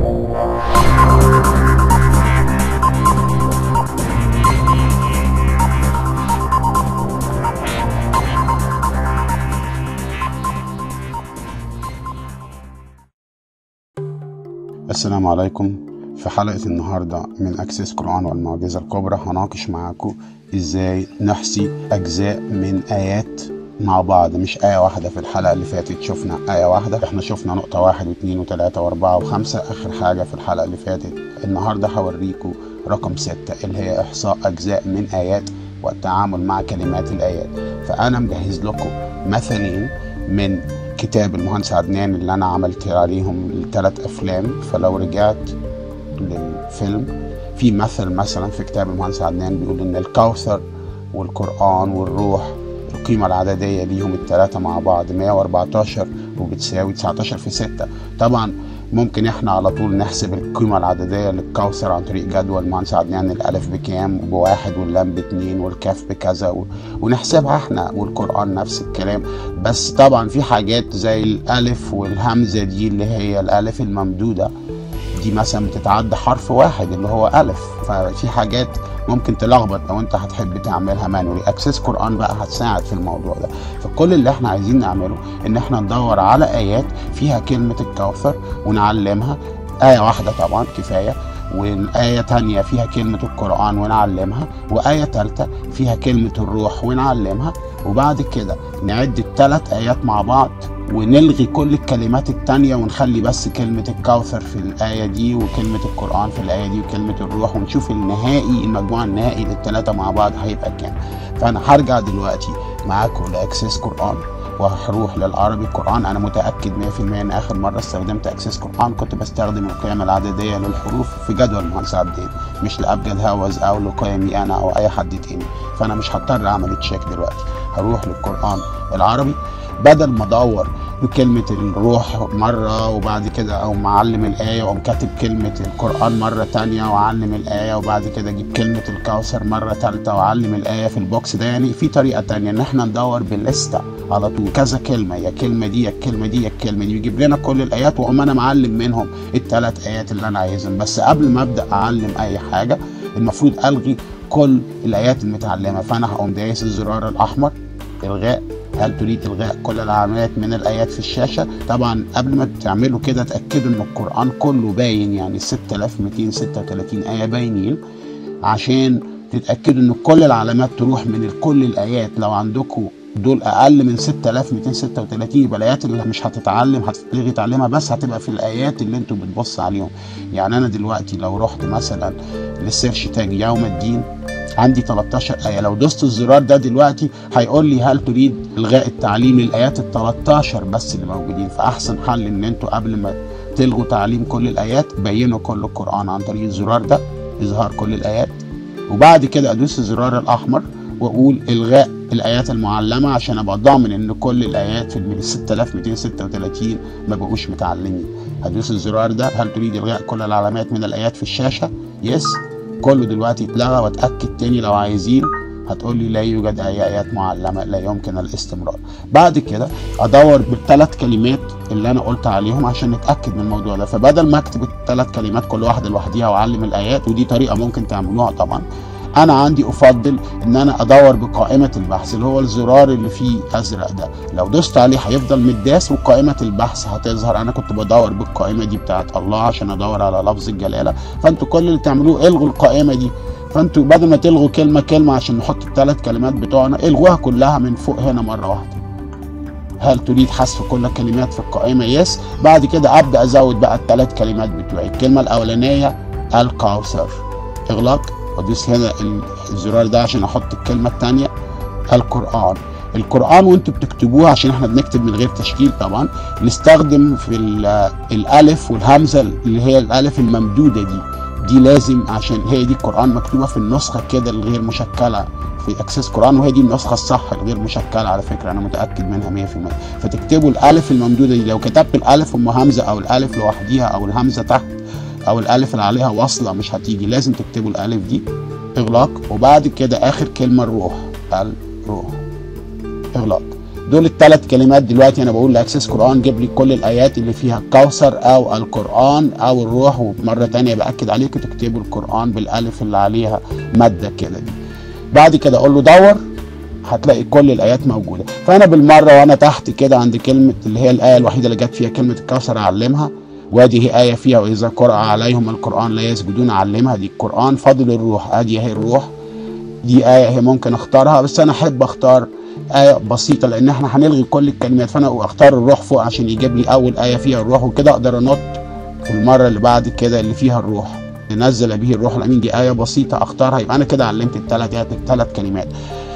السلام عليكم في حلقة النهاردة من أكسس قرآن والمعجزة الكبرى هناقش معاكم إزاي نحصي أجزاء من آيات مع بعض مش آية واحدة في الحلقة اللي فاتت شفنا آية واحدة احنا شفنا نقطة واحد واثنين وثلاثة وأربعة وخمسة آخر حاجة في الحلقة اللي فاتت النهاردة هوريكم رقم ستة اللي هي إحصاء أجزاء من آيات والتعامل مع كلمات الآيات فأنا مجهز لكم مثلين من كتاب المهندس عدنان اللي أنا عملت عليهم الثلاث أفلام فلو رجعت للفيلم في مثل مثلا في كتاب المهندس عدنان بيقول إن الكوثر والقرآن والروح القيمة العددية ليهم الثلاثة مع بعض 114 وبتساوي 19 في 6 طبعا ممكن احنا على طول نحسب القيمة العددية للكوثر عن طريق جدول المهندس عدنان الألف بكام وبواحد واللام باتنين والكاف بكذا و... ونحسبها احنا والقرآن نفس الكلام بس طبعا في حاجات زي الألف والهمزة دي اللي هي الألف الممدودة دي مثلا بتتعدى حرف واحد اللي هو ألف ففي حاجات ممكن تلخبط لو انت هتحب تعملها مانولي اكسس قران بقى هتساعد في الموضوع ده فكل اللي احنا عايزين نعمله ان احنا ندور على ايات فيها كلمه الكوثر ونعلمها ايه واحده طبعا كفايه وآية تانية فيها كلمة القرآن ونعلمها وآية تالتة فيها كلمة الروح ونعلمها وبعد كده نعد الثلاث آيات مع بعض ونلغي كل الكلمات التانية ونخلي بس كلمة الكوثر في الآية دي وكلمة القرآن في الآية دي وكلمة الروح ونشوف النهائي المجموع النهائي للثلاثة مع بعض هيبقى كام فأنا هرجع دلوقتي معاكم لأكسس قرآن وهروح للعربي القرآن أنا متأكد 100% إن آخر مرة استخدمت أكسس قرآن كنت بستخدم القيم العددية للحروف في جدول المهندس عبدين مش لأبجد هوز أو لقيمي أنا أو أي حد تاني فأنا مش هضطر أعمل تشيك دلوقتي هروح للقرآن العربي بدل ما أدور بكلمة الروح مرة وبعد كده أو معلم الآية وأقوم كاتب كلمة القرآن مرة تانية وأعلم الآية وبعد كده أجيب كلمة الكوثر مرة تالتة وأعلم الآية في البوكس ده يعني في طريقة تانية إن إحنا ندور بالليستة على طول كذا كلمة يا كلمة دي يا الكلمة دي يا الكلمة دي يجيب لنا كل الآيات وأقوم أنا معلم منهم الثلاث آيات اللي أنا عايزهم بس قبل ما أبدأ أعلم أي حاجة المفروض ألغي كل الآيات المتعلمة فأنا هقوم دايس الزرار الأحمر إلغاء هل تريد الغاء كل العلامات من الايات في الشاشه طبعا قبل ما تعملوا كده تاكدوا ان القران كله باين يعني 6236 ايه باينين عشان تتاكدوا ان كل العلامات تروح من كل الايات لو عندكم دول اقل من 6236 يبقى الايات اللي مش هتتعلم هتتلغي تعليمها بس هتبقى في الايات اللي انتوا بتبص عليهم يعني انا دلوقتي لو رحت مثلا للسيرش تاج يوم الدين عندي 13 آية لو دوست الزرار ده دلوقتي هيقول لي هل تريد إلغاء التعليم الآيات ال 13 بس اللي موجودين فأحسن حل إن أنتوا قبل ما تلغوا تعليم كل الآيات بينوا كل القرآن عن طريق الزرار ده إظهار كل الآيات وبعد كده أدوس الزرار الأحمر وأقول إلغاء الآيات المعلمة عشان أبقى ضامن إن كل الآيات في ال 6236 ما بقوش متعلمين هدوس الزرار ده هل تريد إلغاء كل العلامات من الآيات في الشاشة؟ يس كله دلوقتي اتلغى واتاكد تاني لو عايزين هتقول لي لا يوجد اي ايات معلمه لا يمكن الاستمرار بعد كده ادور بالثلاث كلمات اللي انا قلت عليهم عشان نتاكد من الموضوع ده فبدل ما اكتب الثلاث كلمات كل واحده لوحديها واعلم الايات ودي طريقه ممكن تعملوها طبعا انا عندي افضل ان انا ادور بقائمه البحث اللي هو الزرار اللي فيه ازرق ده لو دوست عليه هيفضل متداس وقائمه البحث هتظهر انا كنت بدور بالقائمه دي بتاعت الله عشان ادور على لفظ الجلاله فانتوا كل اللي تعملوه الغوا القائمه دي فانتوا بدل ما تلغوا كلمه كلمه عشان نحط الثلاث كلمات بتوعنا الغوها كلها من فوق هنا مره واحده هل تريد حذف كل الكلمات في القائمه يس بعد كده ابدا ازود بقى الثلاث كلمات بتوعي الكلمه الاولانيه الكوثر اغلاق وادوس هنا الزرار ده عشان احط الكلمه الثانيه القران القران وانتوا بتكتبوها عشان احنا بنكتب من غير تشكيل طبعا نستخدم في الالف والهمزه اللي هي الالف الممدوده دي دي لازم عشان هي دي القران مكتوبه في النسخه كده الغير مشكله في اكسس قران وهي دي النسخه الصح الغير مشكله على فكره انا متاكد منها 100% فتكتبوا الالف الممدوده دي لو كتبت الالف ام همزه او الالف لوحديها او الهمزه تحت او الالف اللي عليها واصله مش هتيجي لازم تكتبوا الالف دي اغلاق وبعد كده اخر كلمه الروح الروح اغلاق دول الثلاث كلمات دلوقتي انا بقول لاكسس قران جيب لي كل الايات اللي فيها الكوثر او القران او الروح ومره تانية باكد عليكم تكتبوا القران بالالف اللي عليها ماده كده دي بعد كده اقول له دور هتلاقي كل الايات موجوده فانا بالمره وانا تحت كده عند كلمه اللي هي الايه الوحيده اللي جت فيها كلمه الكوثر اعلمها وادي هي ايه فيها واذا قرأ عليهم القران لا يسجدون اعلمها دي القران فضل الروح ادي هي الروح دي آية هي ممكن اختارها بس انا احب اختار آية بسيطة لان احنا هنلغي كل الكلمات فانا اختار الروح فوق عشان يجيب لي اول آية فيها الروح وكده اقدر انط في المرة اللي بعد كده اللي فيها الروح ننزل به الروح الامين دي آية بسيطة اختارها يبقى انا كده علمت الثلاث آيات الثلاث كلمات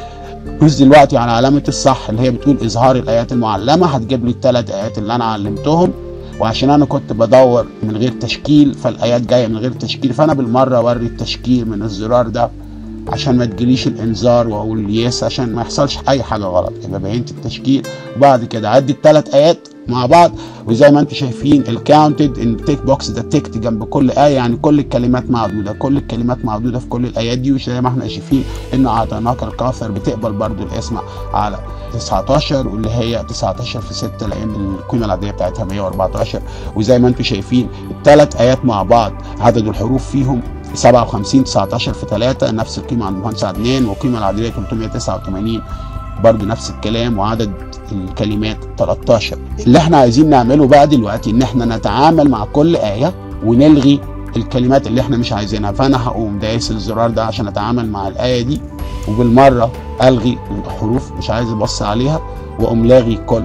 دوس دلوقتي على علامة الصح اللي هي بتقول إظهار الآيات المعلمة هتجيب لي الثلاث آيات اللي أنا علمتهم وعشان أنا كنت بدور من غير تشكيل فالآيات جاية من غير تشكيل فأنا بالمرة أوري التشكيل من الزرار ده عشان ما تجيليش الانذار واقول يس عشان ما يحصلش اي حاجه غلط يبقى بينت التشكيل وبعد كده عدي الثلاث ايات مع بعض وزي ما انتم شايفين الكاونتد ان التيك بوكس ده تكت جنب كل ايه يعني كل الكلمات معدوده كل الكلمات معدوده في كل الايات دي وزي ما احنا شايفين ان اعطيناك الكوثر بتقبل برضو الاسم على 19 واللي هي 19 في 6 لان القيمه العاديه بتاعتها 114 وزي ما انتم شايفين الثلاث ايات مع بعض عدد الحروف فيهم 57 19 في 3 نفس القيمه عند المهندس عدنان والقيمه العاديه 389 برضو نفس الكلام وعدد الكلمات 13 اللي احنا عايزين نعمله بقى دلوقتي ان احنا نتعامل مع كل آية ونلغي الكلمات اللي احنا مش عايزينها فانا هقوم دايس الزرار ده عشان اتعامل مع الآية دي وبالمرة الغي الحروف مش عايز ابص عليها واقوم لاغي كل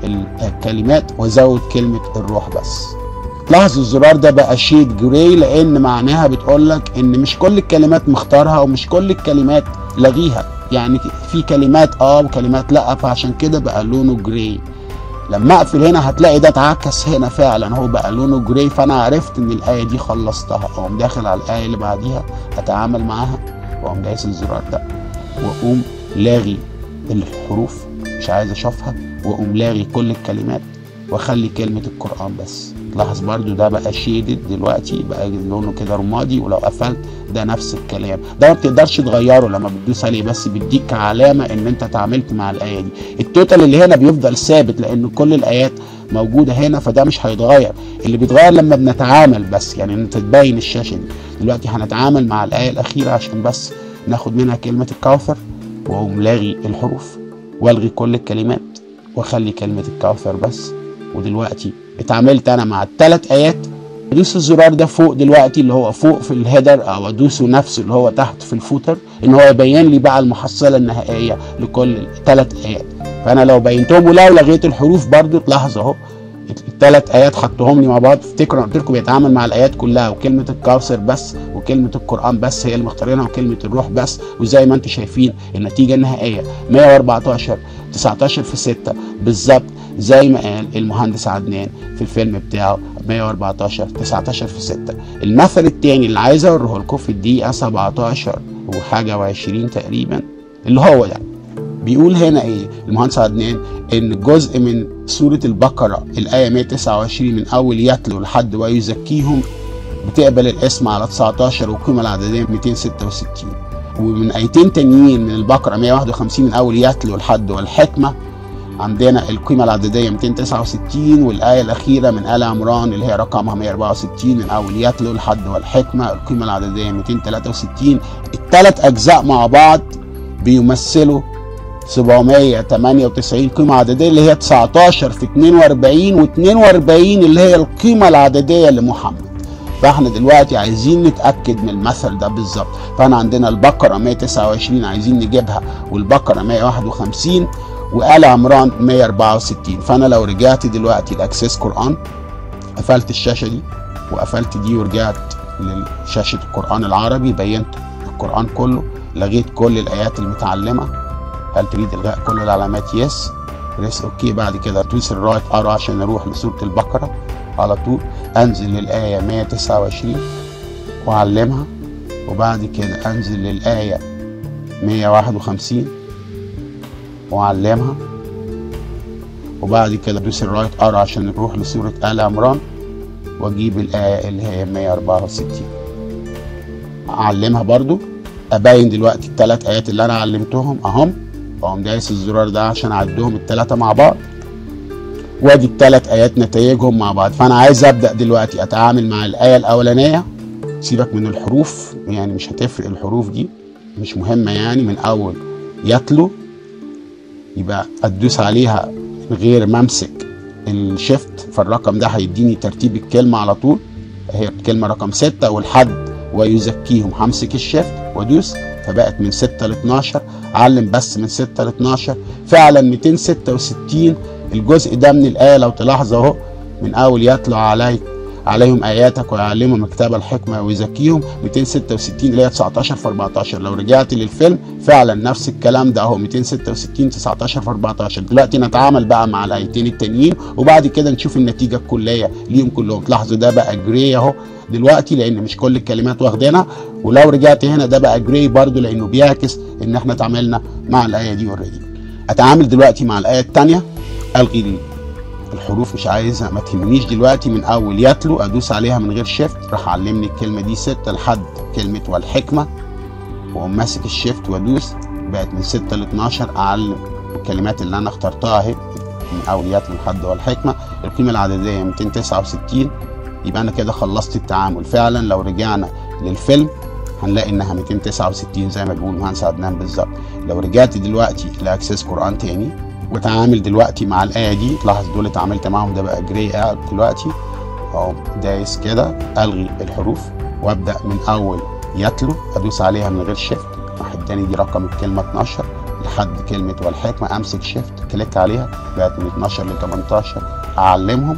الكلمات وازود كلمة الروح بس لاحظ الزرار ده بقى شيد جراي لان معناها بتقول لك ان مش كل الكلمات مختارها ومش كل الكلمات لغيها يعني في كلمات اه وكلمات لا فعشان كده بقى لونه جراي لما اقفل هنا هتلاقي ده اتعكس هنا فعلا هو بقى لونه جراي فانا عرفت ان الايه دي خلصتها اقوم داخل على الايه اللي بعديها اتعامل معاها واقوم دايس الزرار ده واقوم لاغي الحروف مش عايز اشوفها واقوم لاغي كل الكلمات واخلي كلمه القران بس لاحظ برضو ده بقى شيدد دلوقتي بقى لونه كده رمادي ولو قفلت ده نفس الكلام ده ما بتقدرش تغيره لما بتدوس عليه بس بيديك علامه ان انت اتعاملت مع الايه دي التوتال اللي هنا بيفضل ثابت لان كل الايات موجوده هنا فده مش هيتغير اللي بيتغير لما بنتعامل بس يعني انت تبين الشاشه دي دلوقتي هنتعامل مع الايه الاخيره عشان بس ناخد منها كلمه الكوثر واقوم لاغي الحروف والغي كل الكلمات واخلي كلمه الكوثر بس ودلوقتي اتعاملت انا مع الثلاث ايات ادوس الزرار ده فوق دلوقتي اللي هو فوق في الهيدر او ادوسه نفسه اللي هو تحت في الفوتر ان هو يبين لي بقى المحصله النهائيه لكل الثلاث ايات فانا لو بينتهم ولو لغيت الحروف برضو تلاحظ اهو الثلاث ايات حطهم لي مع بعض افتكروا قلت لكم بيتعامل مع الايات كلها وكلمه الكوثر بس وكلمه القران بس هي اللي مختارينها وكلمه الروح بس وزي ما انتم شايفين النتيجه النهائيه 114 19 في 6 بالظبط زي ما قال المهندس عدنان في الفيلم بتاعه 114 19 في 6 المثل الثاني اللي عايز اوريه لكم في الدقيقه 17 وحاجه و20 تقريبا اللي هو ده بيقول هنا ايه المهندس عدنان ان جزء من سوره البقره الايه 129 من اول يتلو لحد ويزكيهم بتقبل الاسم على 19 والقيمه العدديه 266 ومن ايتين تانيين من البقره 151 من اول يتلو لحد والحكمه عندنا القيمة العددية 269 والآية الأخيرة من آل عمران اللي هي رقمها 164 من أول يتلو لحد والحكمة القيمة العددية 263 الثلاث أجزاء مع بعض بيمثلوا 798 قيمة عددية اللي هي 19 في 42 و42 اللي هي القيمة العددية لمحمد فاحنا دلوقتي عايزين نتاكد من المثل ده بالظبط فاحنا عندنا البقره 129 عايزين نجيبها والبقره 151 وآل عمران 164 فانا لو رجعت دلوقتي لاكسس قران قفلت الشاشه دي وقفلت دي ورجعت لشاشه القران العربي بينت القران كله لغيت كل الايات المتعلمه هل تريد الغاء كل العلامات يس ريس اوكي بعد كده تويس الرايت ارى عشان اروح لسوره البقره على طول انزل للايه 129 واعلمها وبعد كده انزل للايه 151 واعلمها وبعد كده ادوس الرايت ار عشان نروح لسوره ال عمران واجيب الايه اللي هي 164 اعلمها برضو ابين دلوقتي الثلاث ايات اللي انا علمتهم اهم واقوم دايس الزرار ده عشان اعدهم التلاتة مع بعض وادي التلات ايات نتائجهم مع بعض فانا عايز ابدا دلوقتي اتعامل مع الايه الاولانيه سيبك من الحروف يعني مش هتفرق الحروف دي مش مهمه يعني من اول يتلو يبقى ادوس عليها من غير ما امسك الشيفت فالرقم ده هيديني ترتيب الكلمه على طول هي الكلمه رقم ستة والحد ويزكيهم همسك الشيفت وادوس فبقت من 6 ل 12 علم بس من 6 ل 12 فعلا 266 الجزء ده من الآية لو تلاحظ اهو من أول يتلو عليك عليهم آياتك ويعلمهم الكتاب الحكمة ويزكيهم 266 اللي هي 19 في 14 لو رجعت للفيلم فعلا نفس الكلام ده اهو 266 19 في 14 دلوقتي نتعامل بقى مع الآيتين التانيين وبعد كده نشوف النتيجة الكلية ليهم كلهم تلاحظوا ده بقى جراي اهو دلوقتي لان مش كل الكلمات واخدينها ولو رجعت هنا ده بقى جراي برضو لانه بيعكس ان احنا اتعاملنا مع الايه دي اوريدي اتعامل دلوقتي مع الايه الثانيه الغي الحروف مش عايزها ما تهمنيش دلوقتي من اول يتلو ادوس عليها من غير شيفت راح علمني الكلمه دي ستة لحد كلمه والحكمه واقوم ماسك الشيفت وادوس بقت من 6 ل 12 اعلم الكلمات اللي انا اخترتها اهي من اول يتلو لحد والحكمه القيمه العدديه 269 يبقى انا كده خلصت التعامل فعلا لو رجعنا للفيلم هنلاقي انها 269 زي ما بيقول مهندس عدنان بالظبط لو رجعت دلوقتي لاكسس قران تاني وتعامل دلوقتي مع الايه دي تلاحظ دول اتعاملت معاهم ده بقى جراي قاعد دلوقتي اهو دايس كده الغي الحروف وابدا من اول يتلو ادوس عليها من غير شيفت راح اداني دي رقم الكلمه 12 لحد كلمه والحكمه امسك شيفت كليك عليها بقت من 12 ل 18 اعلمهم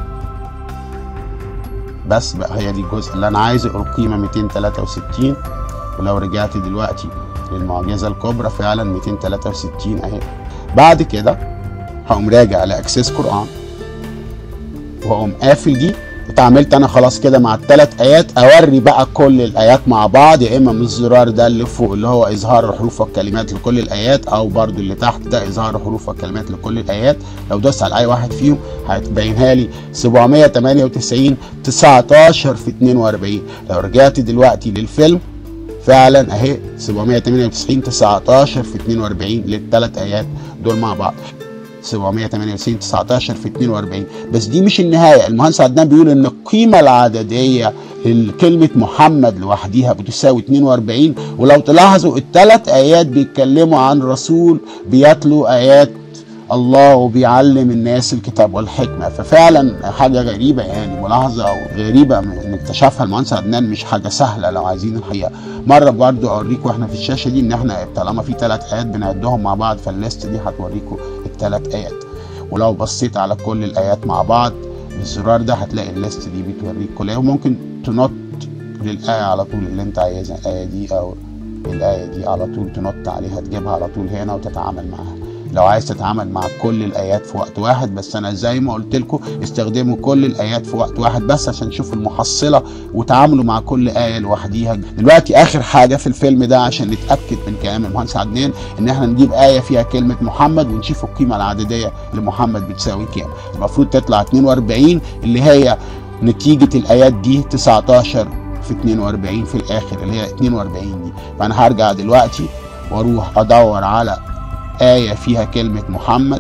بس بقى هي دي الجزء اللي انا عايزه القيمه 263 ولو رجعت دلوقتي للمعجزه الكبرى فعلا 263 اهي بعد كده هقوم راجع لاكسس قران واقوم قافل دي اتعاملت انا خلاص كده مع الثلاث ايات اوري بقى كل الايات مع بعض يا اما من الزرار ده اللي فوق اللي هو اظهار الحروف والكلمات لكل الايات او برضو اللي تحت ده اظهار الحروف والكلمات لكل الايات لو دوست على اي واحد فيهم هتبينها لي 798 19 في 42 لو رجعت دلوقتي للفيلم فعلا اهي 798 19 في 42 للثلاث ايات دول مع بعض 798 19 في 42 بس دي مش النهايه المهندس عدنان بيقول ان القيمه العدديه لكلمه محمد لوحديها بتساوي 42 ولو تلاحظوا الثلاث ايات بيتكلموا عن رسول بيتلو ايات الله وبيعلم الناس الكتاب والحكمة ففعلا حاجة غريبة يعني ملاحظة غريبة ان اكتشفها المهندس عدنان مش حاجة سهلة لو عايزين الحقيقة مرة برضو اوريكم احنا في الشاشة دي ان احنا طالما في ثلاث ايات بنعدهم مع بعض فالليست دي هتوريكم الثلاث ايات ولو بصيت على كل الايات مع بعض بالزرار ده هتلاقي الليست دي بتوريك كل ايه وممكن تنط للآية على طول اللي انت عايزها الآية دي او الآية دي على طول تنط عليها تجيبها على طول هنا وتتعامل معاها لو عايز تتعامل مع كل الايات في وقت واحد بس انا زي ما قلت لكم استخدموا كل الايات في وقت واحد بس عشان تشوفوا المحصله وتعاملوا مع كل ايه لوحديها دلوقتي اخر حاجه في الفيلم ده عشان نتاكد من كلام المهندس عدنان ان احنا نجيب ايه فيها كلمه محمد ونشوف القيمه العدديه لمحمد بتساوي كام المفروض تطلع 42 اللي هي نتيجه الايات دي 19 في 42 في الاخر اللي هي 42 دي فانا هرجع دلوقتي واروح ادور على آية فيها كلمة محمد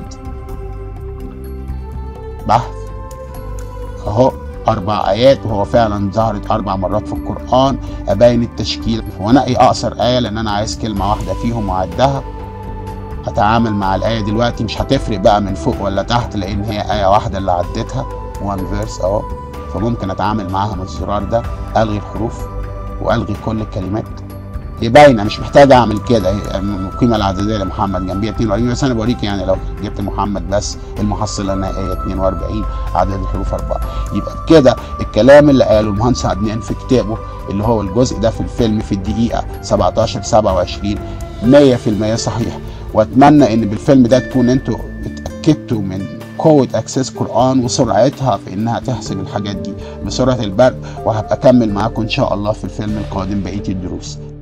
بحث أهو أربع آيات وهو فعلا ظهرت أربع مرات في القرآن أبين التشكيل وأنقي أقصر آية لأن أنا عايز كلمة واحدة فيهم وأعدها أتعامل مع الآية دلوقتي مش هتفرق بقى من فوق ولا تحت لأن هي آية واحدة اللي عديتها وان فيرس أهو فممكن أتعامل معاها من الزرار ده ألغي الحروف وألغي كل الكلمات هي باينه مش محتاج اعمل كده القيمه العدديه لمحمد جنبيها 42 بس انا بوريك يعني لو جبت محمد بس المحصله النهائيه 42 عدد الحروف اربعه يبقى كده الكلام اللي قاله المهندس عدنان في كتابه اللي هو الجزء ده في الفيلم في الدقيقه 17 27 100% صحيح واتمنى ان بالفيلم ده تكون انتوا اتاكدتوا من قوة اكسس قرآن وسرعتها في انها تحسب الحاجات دي بسرعة البرق وهبقى اكمل معاكم ان شاء الله في الفيلم القادم بقية الدروس